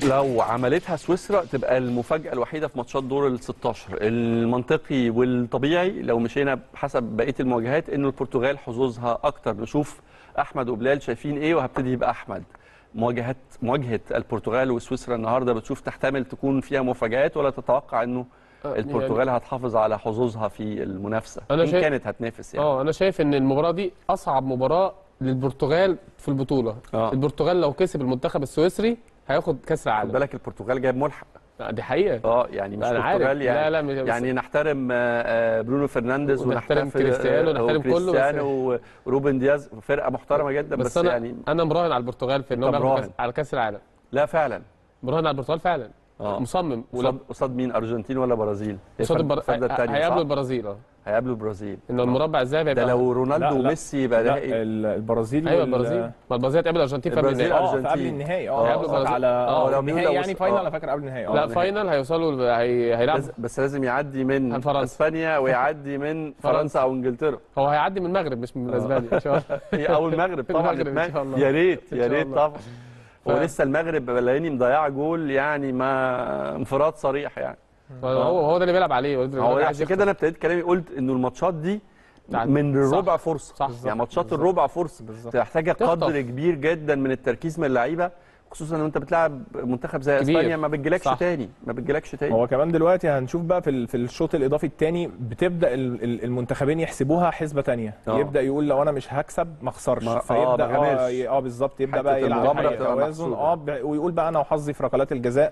لو عملتها سويسرا تبقى المفاجاه الوحيده في ماتشات دور ال 16 المنطقي والطبيعي لو مشينا بحسب بقيه المواجهات انه البرتغال حظوظها اكتر نشوف احمد وبلال شايفين ايه وهبتدي باحمد مواجهات مواجهه البرتغال وسويسرا النهارده بتشوف تحتمل تكون فيها مفاجات ولا تتوقع انه آه، البرتغال هتحافظ على حظوظها في المنافسه أنا ان شايف- كانت هتنافس يعني اه انا شايف ان المباراه دي اصعب مباراه للبرتغال في البطوله آه. البرتغال لو كسب المنتخب السويسري هياخد كاس خد العالم بالك البرتغال جايب ملحق لا، دي حقيقه اه يعني مش أنا عارف. برتغال يعني لا، لا، مش- بس- يعني نحترم آه، آه، برونو فرنانديز ونحترم ونحتفل- كريستيانو، آه، ونحترم كله، بس- وكريستيانو وروبن دياز فرقه محترمه جدا بس, بس, انا يعني انا مراهن على البرتغال في ان هم طب ياخدوا راهن. كاس على كاس العالم لا فعلا مراهن على البرتغال فعلا اه مصمم قصاد قصاد مين ارجنتين ولا برازيل هي قصاد فرد- البر... الفرده الثانيه هيقابلوا صح البرازيل اه هيقابلوا البرازيل ان المربع الذهبي ده هيبقى لو رونالدو لا، لا. وميسي يبقى لا نهائي ال- البرازيل ايوه وال- البرازيل ما البرازيل هتقابل الارجنتين في قبل البرازيل النهائي اه في أرجنتين. قبل النهائي آه، اه هيقابلوا قصدك البرازيل. على آه، اه لو النهائي لو- يعني فاينل آه. انا فاكر قبل النهائي اه لا النهائي. فاينل هيوصلوا هي... هيلعبوا لازم- بس لازم يعدي من فرنسا. اسبانيا ويعدي من فرنسا او انجلترا هو هيعدي من المغرب مش من اسبانيا ان شاء الله او المغرب طبعا المغرب إن شاء الله. يا ريت إن يا شاء ريت الله. طبعا هو ف- لسه المغرب بلاقيني مضيعه جول يعني ما انفراد صريح يعني هو هو ده اللي بيلعب عليه هو ده اللي هو عايز عشان يخسر. كده انا ابتديت كلامي قلت انه الماتشات دي صح. من الربع فرصه صح. يعني ماتشات الربع فرصه بالظبط. محتاجه تخطف. قدر كبير جدا من التركيز من اللعيبه خصوصا لو انت بتلعب منتخب زي كبير. اسبانيا ما بتجيلكش صح. تاني ما بتجيلكش تاني هو كمان دلوقتي هنشوف بقى في ال- في الشوط الاضافي الثاني بتبدا ال- ال- المنتخبين يحسبوها حسبه ثانيه آه. يبدا يقول لو انا مش هكسب ما اخسرش ما- آه، فيبدا ما اه غامرش. ي- اه بالظبط يبدا حتة بقى يلعب المغامرة على بتبقى توازن محسوبة. اه ب- ويقول بقى انا وحظي في ركلات الجزاء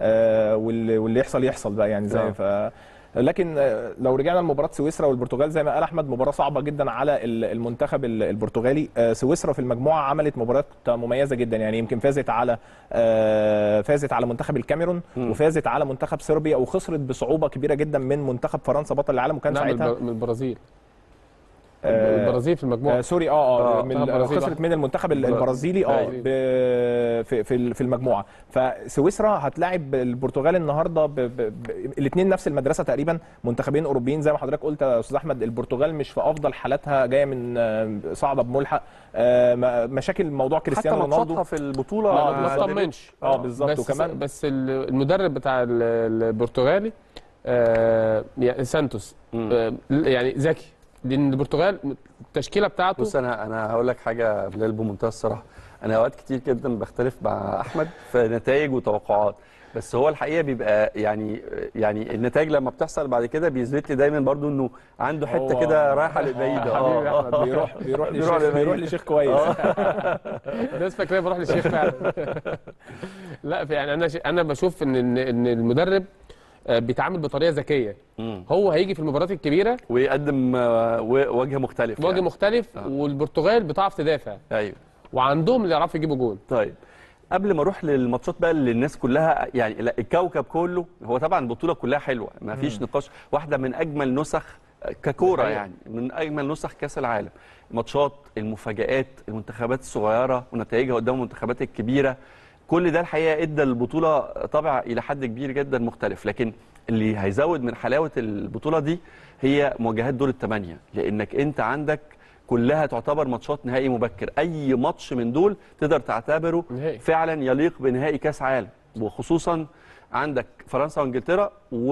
آه واللي واللي يحصل يحصل بقى يعني آه. زي ف لكن آه، لو رجعنا لمباراه سويسرا والبرتغال زي ما قال احمد مباراه صعبه جدا على ال- المنتخب ال- البرتغالي آه، سويسرا في المجموعه عملت مباراه مميزه جدا يعني يمكن فازت على آه، فازت على منتخب الكاميرون مم. وفازت على منتخب صربيا وخسرت بصعوبه كبيره جدا من منتخب فرنسا بطل العالم وكان لا من ساعتها البر- من البرازيل آه، البرازيل في آه المجموعه سوري اه اه آه، من منتخب البرازيل خسرت واحد. من المنتخب ال- البرا- البرازيلي اه أيوة. ب- في في ال- في المجموعه فسويسرا هتلاعب البرتغال النهارده ب... ب... ب... الاثنين نفس المدرسه تقريبا منتخبين اوروبيين زي ما حضرتك قلت يا استاذ احمد البرتغال مش في افضل حالاتها جايه من آه، صاعده بملحق آه، م- مشاكل موضوع حتى كريستيانو ماتشاتها رونالدو في البطوله آه، ما ما تطمنش اه بالظبط بس وكمان بس ال- المدرب بتاع ال- البرتغالي آه يعني سانتوس مم. آه يعني ذكي لان البرتغال التشكيله بتاعته بص انا انا هقول لك حاجه بلال بمنتهى الصراحه انا اوقات كتير جدا بختلف مع احمد في نتائج وتوقعات بس هو الحقيقه بيبقى يعني يعني النتائج لما بتحصل بعد كده بيثبت لي دايما برضو انه عنده حته هو- كده رايحه لبعيد حبيبي اه احمد بيروح بيروح بيروح لشيخ لبعيد. بيروح لشيخ كويس الناس فاكره بروح للشيخ فعلا لا في- يعني انا ش- انا بشوف ان ان إن المدرب آه، بيتعامل بطريقه ذكيه مم. هو هيجي في المباريات الكبيره ويقدم آه، و- وجه مختلف وجه يعني. مختلف آه. والبرتغال بتعرف تدافع ايوه وعندهم اللي يعرفوا يجيبوا جول طيب قبل ما اروح للماتشات بقى اللي الناس كلها يعني لا الكوكب كله هو طبعا البطوله كلها حلوه ما فيش نقاش واحده من اجمل نسخ ككوره الحقيقة. يعني من اجمل نسخ كاس العالم ماتشات المفاجآت المنتخبات الصغيره ونتائجها قدام المنتخبات الكبيره كل ده الحقيقه ادى البطوله طابع الى حد كبير جدا مختلف لكن اللي هيزود من حلاوه البطوله دي هي مواجهات دور الثمانيه لانك انت عندك كلها تعتبر ماتشات نهائي مبكر اي ماتش من دول تقدر تعتبره نهائي. فعلا يليق بنهائي كاس عالم وخصوصا عندك فرنسا وانجلترا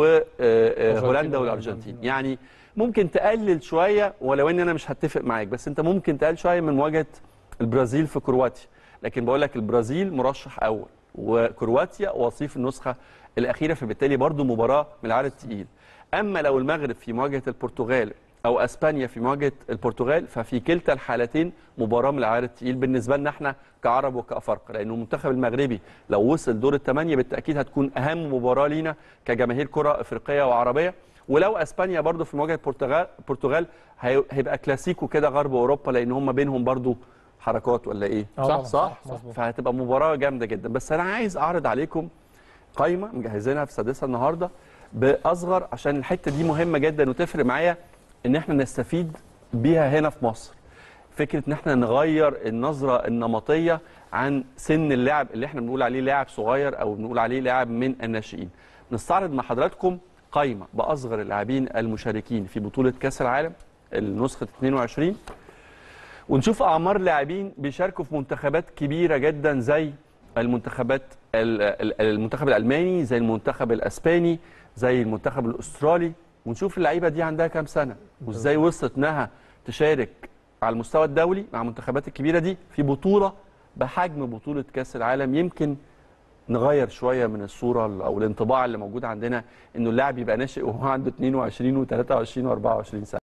وهولندا والارجنتين يعني ممكن تقلل شويه ولو ان انا مش هتفق معاك بس انت ممكن تقلل شويه من مواجهه البرازيل في كرواتيا لكن بقول لك البرازيل مرشح اول وكرواتيا وصيف النسخه الاخيره فبالتالي برضو مباراه من العدد الثقيل اما لو المغرب في مواجهه البرتغال او اسبانيا في مواجهه البرتغال ففي كلتا الحالتين مباراه من العيار الثقيل بالنسبه لنا احنا كعرب وكافارقه لانه المنتخب المغربي لو وصل دور الثمانيه بالتاكيد هتكون اهم مباراه لينا كجماهير كره افريقيه وعربيه ولو اسبانيا برضو في مواجهه البرتغال البرتغال هي- هيبقى كلاسيكو كده غرب اوروبا لان هم بينهم برضو حركات ولا ايه آه صح طبعاً. صح, مظبوط. فهتبقى مباراه جامده جدا بس انا عايز اعرض عليكم قايمه مجهزينها في سادسها النهارده باصغر عشان الحته دي مهمه جدا وتفرق معايا ان احنا نستفيد بيها هنا في مصر فكره ان احنا نغير النظره النمطيه عن سن اللاعب اللي احنا بنقول عليه لاعب صغير او بنقول عليه لاعب من الناشئين نستعرض مع حضراتكم قايمه باصغر اللاعبين المشاركين في بطوله كاس العالم النسخه 22 ونشوف اعمار لاعبين بيشاركوا في منتخبات كبيره جدا زي المنتخبات ال- ال- المنتخب الالماني زي المنتخب الاسباني زي المنتخب الاسترالي ونشوف اللعيبه دي عندها كام سنه وازاي وصلت انها تشارك على المستوى الدولي مع المنتخبات الكبيره دي في بطوله بحجم بطوله كاس العالم يمكن نغير شويه من الصوره او الانطباع اللي موجود عندنا انه اللاعب يبقى ناشئ وهو عنده 22 و23 و24 سنه